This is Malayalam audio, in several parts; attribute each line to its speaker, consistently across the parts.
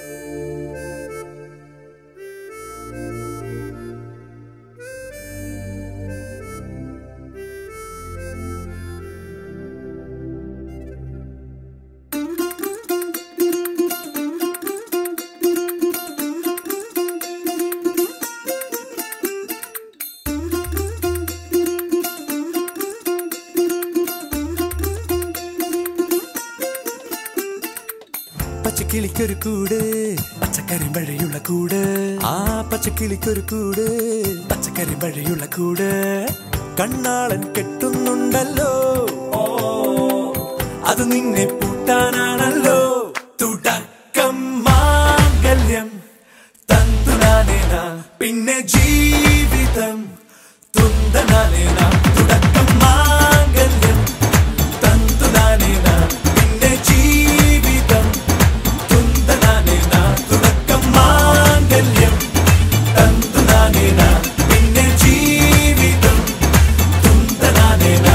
Speaker 1: പച്ചക്കിളിക്കൊരു കൂട് പച്ചക്കറി മഴയുള്ള കൂട് ആ പച്ചക്കിളിക്കൊരു കൂട് പച്ചക്കറി മഴയുള്ള കൂട് കണ്ണാളൻ കെട്ടുന്നുണ്ടല്ലോ ഓ അത് നിന്നെ പൂട്ടാനാണല്ലോ തുടക്കം മാംഗല്യം തന്തുനാനേന പിന്നെ ജീവിതം തുന്തനാനേന തുടക്കം മാംഗല്യം തന്തുനാനേന പിന്നെ ജീവിതം തുന്തനാനേന തുടക്കം മാംഗല്യം തന്തുനാനേന പിന്നെ ജീവിതം തുന്തനാനേന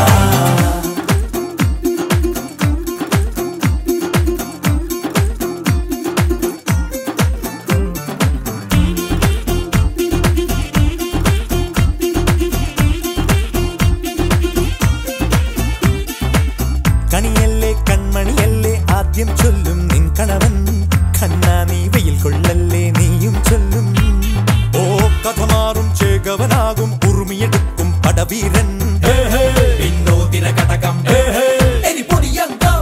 Speaker 1: കണിയല്ലേ കൺമണിയല്ലേ ആദ്യം ചൊല്ലും നിൻ കണവൻ കണ്ണാ നീ വെയിൽ കൊള്ളല്ലേ നീയും ചൊല്ലും ഓ കഥ മാറും ചേകവനാകും ഉറുമിയെടുക്കും പടവീരൻ വിനോദിന കടകം എരിപൊടിയങ്കം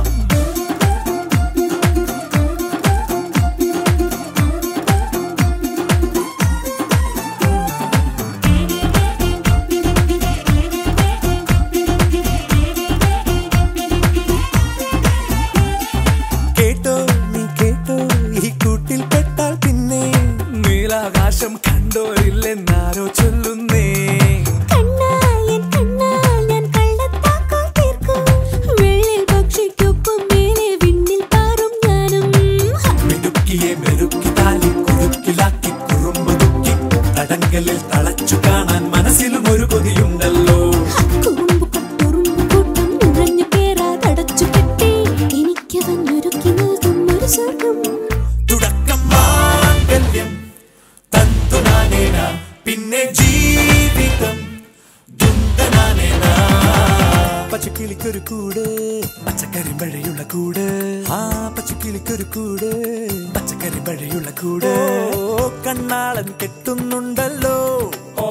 Speaker 1: കേട്ടോ നീ കേട്ടോ ഈ കൂട്ടിൽ പെട്ടാൽ പിന്നെ നീലാകാശം കണ്ടോരില്ലെന്നാരോ ചൊല്ലുന്നേ
Speaker 2: കണ്ണായൻ കണ്ണാൽ ഞാൻ കള്ളത്താക്കം തീർക്കും വെള്ളിൽ പക്ഷിക്കൊപ്പം മേലെ വിണ്ണിൽ പാറും ഞാനും
Speaker 1: മിടുക്കിയെ മെരുക്കി താലി കുറുക്കിലാക്കി കുറുമ്പുതുക്കി തടങ്കലിൽ തളച്ചു കാണാൻ മനസ്സിലും ഒരു കൊതിയുണ്ടല്ലോ
Speaker 2: കുറുമ്പുകൂട്ടം നുഴഞ്ഞു കേറാതടച്ചു കെട്ടി എനിക്കവൻ ഒരുക്കി നൽകും ഒരു സ്വർഗം
Speaker 1: തുടക്കം മാംഗല്യം തന്തുനാനേന പിന്നെ ജീവിതം ദുന്തനാനേന പച്ചക്കിളിക്കൊരു കൂട് പച്ചക്കറി മഴയുള്ള കൂട് ആ പച്ചക്കിളിക്കൊരു കൂട് പച്ചക്കറി മഴയുള്ള കൂട് ഓ കണ്ണാളൻ കെട്ടുന്നുണ്ടല്ലോ ഓ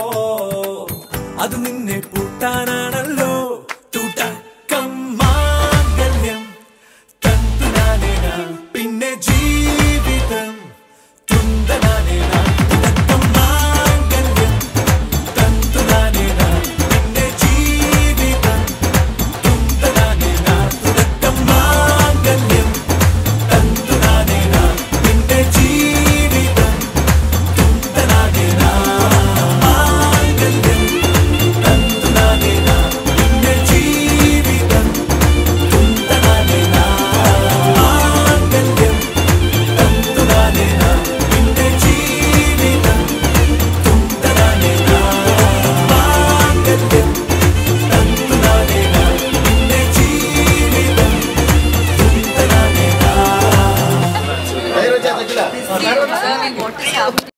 Speaker 1: അത് നിന്നെ പൂട്ടാനാണല്ലോ തുടക്കം മാംഗല്യം തന്തുനാനേന പിന്നെ ജീവിതം തുന്തനാനേന തുടക്കം മാംഗല്യം തന്തുനാനേന പിന്നെ ജീവിതം തുന്തനാനേന തുടക്കം മാംഗല്യം തന്തുനാനേന പിന്നെ ജീവിതം തുന്തനാനേന മാംഗല്യം തന്തുനാനേന പിന്നെ ജീവിതം തുന്തനാനേന മാംഗല്യം തന്തുനാനേന പിന്നെ ജീവിതം തുന്തനാനേന മാംഗല്യം തന്തുനാനേന പിന്നെ ജീവിതം തുന്തനാനേന
Speaker 3: Serving water.